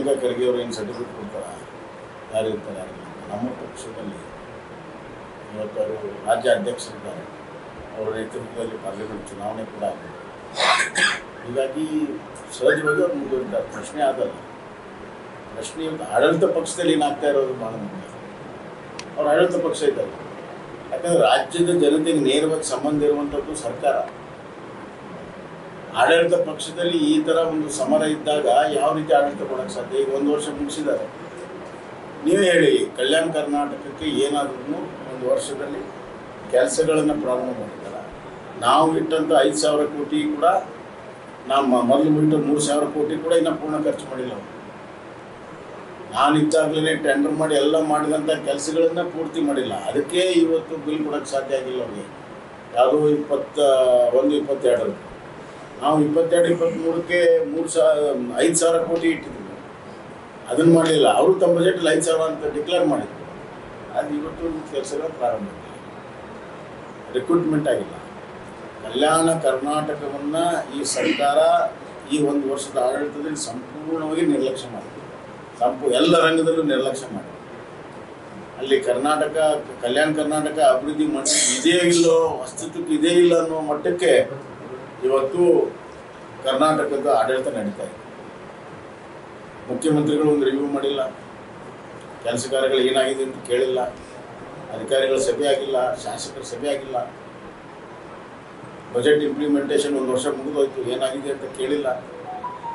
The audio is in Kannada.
ಪ್ರಿಯಾಂಕಾ ಖರ್ಗೆ ಅವರು ಏನು ಸರ್ಟಿಫಿಕೇಟ್ ಕೊಡ್ತಾರ ಯಾರು ಇರ್ತಾರೆ ಯಾರಿಲ್ಲ ನಮ್ಮ ಪಕ್ಷದಲ್ಲಿ ಇವತ್ತು ಅವರು ರಾಜ್ಯ ಅಧ್ಯಕ್ಷರಿದ್ದಾರೆ ಅವರ ನೇತೃತ್ವದಲ್ಲಿ ಪಾರ್ಲಿಮೆಂಟ್ ಚುನಾವಣೆ ಕೂಡ ಆಗಿದೆ ಹೀಗಾಗಿ ಸಹಜವಾಗಿ ಅವ್ರು ಮುಂದುವರಿತಾರೆ ಪ್ರಶ್ನೆ ಆಗಲ್ಲ ಪ್ರಶ್ನೆ ಇವತ್ತು ಆಡಳಿತ ಪಕ್ಷದಲ್ಲಿ ಏನಾಗ್ತಾ ಇರೋದು ಭಾಳ ಮುಖ್ಯ ಅವ್ರು ಆಡಳಿತ ಪಕ್ಷ ಇದ್ದಾರೆ ಯಾಕಂದ್ರೆ ರಾಜ್ಯದ ಜನತೆಗೆ ನೇರವಾಗಿ ಸಂಬಂಧ ಇರುವಂಥದ್ದು ಸರ್ಕಾರ ಆಡಳಿತ ಪಕ್ಷದಲ್ಲಿ ಈ ಥರ ಒಂದು ಸಮರ ಇದ್ದಾಗ ಯಾವ ರೀತಿ ಆಡಳಿತ ಕೊಡೋಕ್ಕೆ ಸಾಧ್ಯ ಈಗ ಒಂದು ವರ್ಷ ಮುಗಿಸಿದ್ದಾರೆ ನೀವೇ ಹೇಳಿ ಕಲ್ಯಾಣ ಕರ್ನಾಟಕಕ್ಕೆ ಏನಾದ್ರೂ ಒಂದು ವರ್ಷದಲ್ಲಿ ಕೆಲಸಗಳನ್ನು ಪ್ರಾರಂಭ ಮಾಡಿದ್ದಾರೆ ನಾವು ಇಟ್ಟಂಥ ಐದು ಸಾವಿರ ಕೋಟಿ ಕೂಡ ನಮ್ಮ ಮೊದಲು ಬಿಟ್ಟು ಮೂರು ಸಾವಿರ ಕೋಟಿ ಕೂಡ ಇನ್ನೂ ಪೂರ್ಣ ಖರ್ಚು ಮಾಡಿಲ್ಲ ಅವರು ನಾನು ಇದ್ದಾಗಲೇ ಟೆಂಡರ್ ಮಾಡಿ ಎಲ್ಲ ಮಾಡಿದಂಥ ಕೆಲಸಗಳನ್ನ ಪೂರ್ತಿ ಮಾಡಿಲ್ಲ ಅದಕ್ಕೆ ಇವತ್ತು ಬಿಲ್ ಕೊಡೋಕ್ಕೆ ಸಾಧ್ಯ ಆಗಿಲ್ಲ ಅವ್ರಿಗೆ ಯಾವುದೋ ಇಪ್ಪತ್ತ ಒಂದು ಇಪ್ಪತ್ತೆರಡರಲ್ಲಿ ನಾವು ಇಪ್ಪತ್ತೆರಡು ಇಪ್ಪತ್ತ್ಮೂರಕ್ಕೆ ಮೂರು ಸಾವಿರ ಐದು ಸಾವಿರ ಕೋಟಿ ಇಟ್ಟಿದ್ವಿ ಅದನ್ನು ಮಾಡಲಿಲ್ಲ ಅವರು ತಮ್ಮ ಬಜೆಟಲ್ಲಿ ಐದು ಸಾವಿರ ಅಂತ ಡಿಕ್ಲೇರ್ ಮಾಡಿದ್ರು ಅದು ಇವತ್ತು ಕೆಲಸಗಳು ಪ್ರಾರಂಭ ಆಗಿಲ್ಲ ರಿಕ್ರೂಟ್ಮೆಂಟ್ ಆಗಿಲ್ಲ ಕಲ್ಯಾಣ ಕರ್ನಾಟಕವನ್ನು ಈ ಸರ್ಕಾರ ಈ ಒಂದು ವರ್ಷದ ಆಡಳಿತದಲ್ಲಿ ಸಂಪೂರ್ಣವಾಗಿ ನಿರ್ಲಕ್ಷ್ಯ ಮಾಡಿದೆ ಸಂಪೂ ಎಲ್ಲ ರಂಗದಲ್ಲೂ ನಿರ್ಲಕ್ಷ್ಯ ಮಾಡಿದೆ ಅಲ್ಲಿ ಕರ್ನಾಟಕ ಕಲ್ಯಾಣ ಕರ್ನಾಟಕ ಅಭಿವೃದ್ಧಿ ಮಟ್ಟ ಇದೇ ಇಲ್ಲೋ ಅಸ್ತಿತ್ವಕ್ಕೆ ಇದೇ ಇಲ್ಲ ಅನ್ನೋ ಮಟ್ಟಕ್ಕೆ ಇವತ್ತು ಕರ್ನಾಟಕದ ಆಡಳಿತ ನಡೀತಾ ಇದೆ ಮುಖ್ಯಮಂತ್ರಿಗಳು ಒಂದು ರಿವ್ಯೂ ಮಾಡಿಲ್ಲ ಕೆಲಸ ಕಾರ್ಯಗಳು ಏನಾಗಿದೆ ಅಂತ ಕೇಳಿಲ್ಲ ಅಧಿಕಾರಿಗಳ ಸಭೆ ಆಗಿಲ್ಲ ಶಾಸಕರ ಸಭೆ ಆಗಿಲ್ಲ ಬಜೆಟ್ ಇಂಪ್ಲಿಮೆಂಟೇಷನ್ ಒಂದು ವರ್ಷ ಮುಗಿದೋಯ್ತು ಏನಾಗಿದೆ ಅಂತ ಕೇಳಿಲ್ಲ